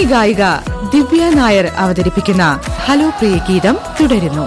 ഗായിക ദിവ്യ നായർ അവതരിപ്പിക്കുന്ന ഹലോ പ്രിയ ഗീതം തുടരുന്നു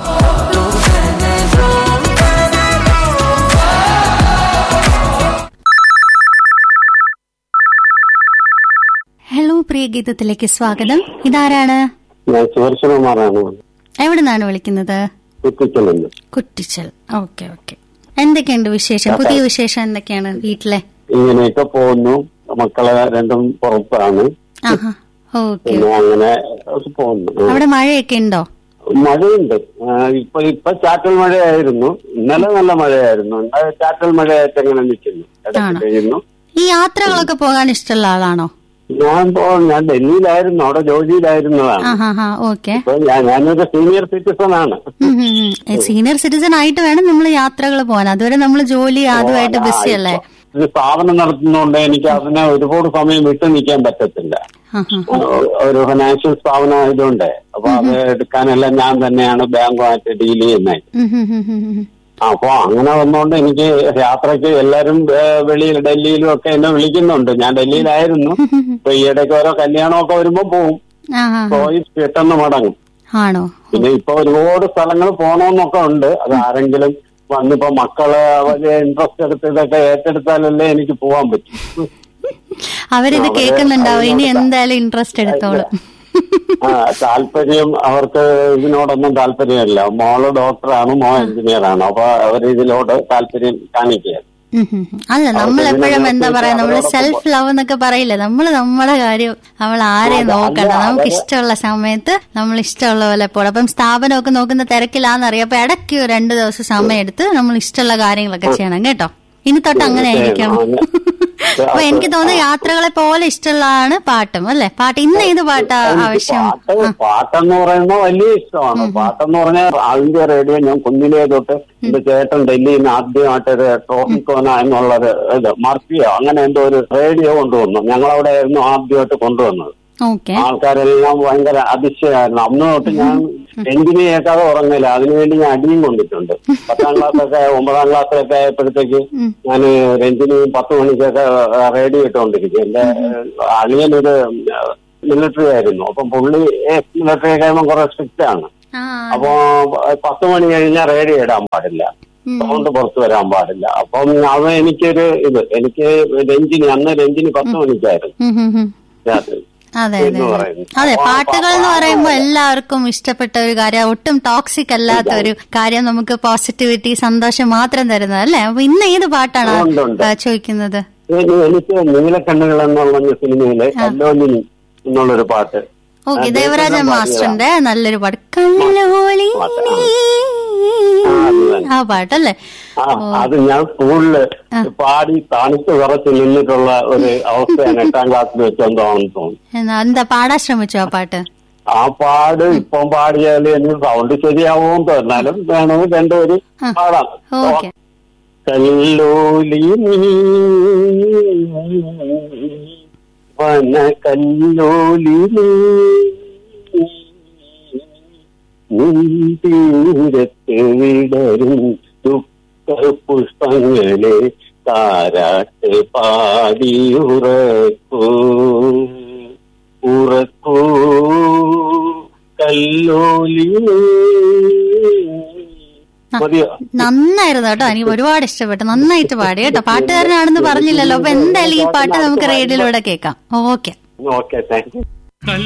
ഹലോ പ്രിയ ഗീതത്തിലേക്ക് സ്വാഗതം ഇതാരാണ് ഞാൻ സുദർശനകുമാറാണ് എവിടെ നിന്നാണ് വിളിക്കുന്നത് കുറ്റിക്കലുണ്ട് കുറ്റിച്ചൽ ഓക്കെ ഓക്കെ എന്തൊക്കെയുണ്ട് വിശേഷം പുതിയ വിശേഷം എന്തൊക്കെയാണ് വീട്ടിലെ ഇങ്ങനെയൊക്കെ പോകുന്നു മക്കളെ രണ്ടും പുറത്താണ് ആഹാ ഓക്കെ പിന്നെ അങ്ങനെ പോകുന്നു ആ. അവിടെ മഴയൊക്കെ ഉണ്ടോ മഴയുണ്ട് ആ, ഇപ്പൊ ഇപ്പൊ ചാറ്റൽ മഴയായിരുന്നു ഇന്നലെ നല്ല മഴയായിരുന്നു ഇന്നലെ ചാറ്റൽ മഴയായിട്ട് അങ്ങനെ നിൽക്കുന്നു ഇടയ്ക്ക് ആണോ? പെയ്യുന്നു ഈ യാത്രകളൊക്കെ പോകാൻ ഇഷ്ടമുള്ള ആളാണോ ഞാൻ പോ ഞാൻ ഡൽഹിയിലായിരുന്നു അവിടെ ജോലിയിലായിരുന്നതാണ് ആഹാ ഹാ ഓക്കെ ഇപ്പൊ ഞാൻ ഞാനൊരു സീനിയർ സിറ്റിസൺ ആണ് സീനിയർ സിറ്റിസൺ ആയിട്ട് വേണം നമ്മൾ യാത്രകൾ പോകാൻ അതുവരെ നമ്മൾ ജോലി ആദ്യമായിട്ട് ബിസി അല്ലേ ഒരു സ്ഥാപനം നടത്തുന്നതുകൊണ്ട് എനിക്ക് അതിനെ ഒരുപാട് സമയം വിട്ടു നിൽക്കാൻ പറ്റത്തില്ല ആഹാ ഒരു ഫിനാൻഷ്യൽ സ്ഥാപനം ആയതുകൊണ്ട് അപ്പൊ അത് എടുക്കാനെല്ലാം ഞാൻ തന്നെയാണ് ബാങ്കുമായിട്ട് ഡീൽ ചെയ്യുന്നത് ഉം, ഉം, ഉം, ഉം, ഉം. അപ്പൊ അങ്ങനെ വന്നുകൊണ്ട് എനിക്ക് യാത്രയ്ക്ക് എല്ലാരും ഏ, വെളിയിൽ ഡൽഹിയിലും ഒക്കെ എന്നെ വിളിക്കുന്നുണ്ട് ഞാൻ ഡൽഹിയിലായിരുന്നു ഇപ്പൊ ഈ ഇടയ്ക്ക് ഓരോ കല്യാണമൊക്കെ വരുമ്പോ പോവും ആഹാ പോയി പെട്ടെന്ന് മടങ്ങും ആണോ പിന്നെ ഇപ്പൊ ഒരുപാട് സ്ഥലങ്ങൾ പോകണമെന്നൊക്കെ ഉണ്ട് അത് ആരെങ്കിലും വന്നിപ്പോ മക്കള് വലിയ ഇൻട്രസ്റ്റ് എടുത്ത് ഇതൊക്കെ ഏറ്റെടുത്താലല്ലേ എനിക്ക് പോവാൻ പറ്റും അവരിത് അവര് കേൾക്കുന്നുണ്ടാവും ഇനി അതിനോട് എന്തായാലും ഇൻട്രസ്റ്റ് എടുത്തോളും ആ താല്പര്യം അവർക്ക് ഇതിനോടൊന്നും താല്പര്യമില്ല മോള് ഡോക്ടറാണ് മോ എഞ്ചിനീയർ ആണ് അപ്പൊ അവർ ഇതിലോട് താല്പര്യം കാണിക്കുക ഉം ഉം ഉം. അല്ല നമ്മൾ അവർക്ക് എപ്പോഴും ഇതിനെ എന്താ പറയാ നമ്മള് അവരോടൊപ്പം സെൽഫ് ലവ് എന്നൊക്കെ പറയില്ലേ നമ്മള് നമ്മളെ കാര്യം നമ്മൾ ആരെയും അതെ, നോക്കണ്ട അല്ല, നമുക്ക് അവര് ഇഷ്ടമുള്ള സമയത്ത് നമ്മൾ ഇഷ്ടമുള്ള പോലെ പോകണം അപ്പം സ്ഥാപനമൊക്കെ നോക്കുന്ന തിരക്കിലാന്നറിയാം അപ്പൊ ഇടയ്ക്ക് ഒരു രണ്ട് ദിവസം സമയം എടുത്ത് നമ്മൾ ഇഷ്ടമുള്ള കാര്യങ്ങളൊക്കെ ചെയ്യണം കേട്ടോ ഇനി തൊട്ട് അങ്ങനെ ആയിരിക്കും അപ്പൊ എനിക്ക് തോന്നുന്നു യാത്രകളെ പോലെ ഇഷ്ടമുള്ളതാണ് പാട്ടും അല്ലെ പാട്ട് ഇന്ന് ഏത് പാട്ടാ എനിക്ക് ആവശ്യം പാട്ട് പാട്ടെന്ന് പറയുന്നത് വലിയ ഇഷ്ടമാണ് പാട്ടെന്ന് പറഞ്ഞാൽ അതിന്റെ റേഡിയോ ഞാൻ കുഞ്ഞിലേ തൊട്ട് എന്റെ ചേട്ടൻ ഡൽഹിയിൽ നിന്ന് ആദ്യമായിട്ട് ഒരു ട്രോപ്പിക്കോന എന്നുള്ളൊരു ഇത് മർഫിയോ അങ്ങനെ എന്തോ ഒരു റേഡിയോ കൊണ്ടുവന്നു ഞങ്ങളവിടെ ആയിരുന്നു ആദ്യമായിട്ട് കൊണ്ടുവന്നത് ഓക്കെ ആൾക്കാരെല്ലാം ഭയങ്കര അതിശയമായിരുന്നു അന്ന് തൊട്ട് ഞാൻ എഞ്ചിനെ കേൾക്കാതെ ഉറങ്ങില്ല അതിനുവേണ്ടി ഞാൻ അടിയും കൊണ്ടിട്ടുണ്ട് പത്താം ക്ലാസ് ഒക്കെ ഒമ്പതാം ക്ലാസ്സിലൊക്കെ ആയപ്പോഴത്തേക്ക് ഞാൻ രഞ്ജിനിയും പത്ത് മണിക്കൊക്കെ റേഡിയോ ഇട്ടുകൊണ്ടിരിക്കും എന്റെ അളിയനൊരു മിലിറ്ററി ആയിരുന്നു അപ്പം പുള്ളി മിലിറ്ററി കഴിയുമ്പോൾ കുറെ സ്ട്രിക്റ്റ് ആണ് ആ അപ്പോ പത്ത് മണി കഴിഞ്ഞാൽ റേഡിയോ ഇടാൻ പാടില്ല സൗണ്ട് പുറത്ത് വരാൻ പാടില്ല അപ്പം അത് എനിക്കൊരു ഇത് എനിക്ക് രഞ്ജിനി അന്ന് രഞ്ജിനി പത്ത് മണിക്കായിരുന്നു ഉം ഉം ഉം. രാത്രി അതെ എന്ന് അതെ പറയുന്നു. അതെ അപ്പൊ ആ പാട്ടുകൾ എന്ന് പാ- പറയുമ്പോൾ എല്ലാവർക്കും ഇഷ്ടപ്പെട്ട ഒരു കാര്യം ഒട്ടും ടോക്സിക് അല്ലാത്ത ഒരു കാര്യം നമുക്ക് പോസിറ്റിവിറ്റി സന്തോഷം മാത്രം തരുന്നത് അല്ലേ അപ്പൊ ഇന്ന് ഏത് പാട്ടാണ് ഉണ്ട്, ഉണ്ട്. ആ, ചോദിക്കുന്നത് എനി- എനിക്ക് നീലക്കണ്ണുകൾ എന്നുള്ള സിനിമയിലെ കല്ലോലിനി എന്നുള്ളൊരു പാട്ട് ഓക്കെ ആ, ദേവരാജൻ ദേവരാജൻ മാസ്റ്ററിന്റെ നല്ലൊരു പാട്ട് കല്ലോളി പാട്ട്, ആ, അത് തന്നെ. ആ പാട്ടല്ലേ ആ അത് ഞാൻ സ്കൂളില് പാടി തണുത്ത് വിറച്ച് നിന്നിട്ടുള്ള ഒരു അവസ്ഥയാണ് എട്ടാം ക്ലാസ്സിൽ വെച്ചെന്താണെന്ന് തോന്നുന്നു എന്നാ എന്താ പാടാൻ ശ്രമിച്ചോ ആ പാട്ട് ആ പാട് ഇപ്പം പാടിയാല് എനിക്ക് സൗണ്ട് ശരിയാവും എന്നാലും വേണമെങ്കിൽ രണ്ടുപേര് പാടാം ഓക്കെ കല്ലോലി വന കല്ലോലി തീരത്ത് വിടരും ദുഃഖ പുഷ്പങ്ങളെ താരാട്ട് പാടിയുറക്കൂ ഉറക്കൂ കല്ലോലി മതിയോ നന്നായിരുന്നു കേട്ടോ എനിക്ക് ഒരുപാട് ഇഷ്ടപ്പെട്ടു നന്നായിട്ട് പാടി കേട്ടോ പാട്ടുകാരനാണെന്ന് പറഞ്ഞില്ലല്ലോ അപ്പൊ എന്തായാലും ഈ പാട്ട് നമുക്ക് റേഡിയോയിലൂടെ കേൾക്കാം ഓക്കെ ഓക്കെ താങ്ക് യു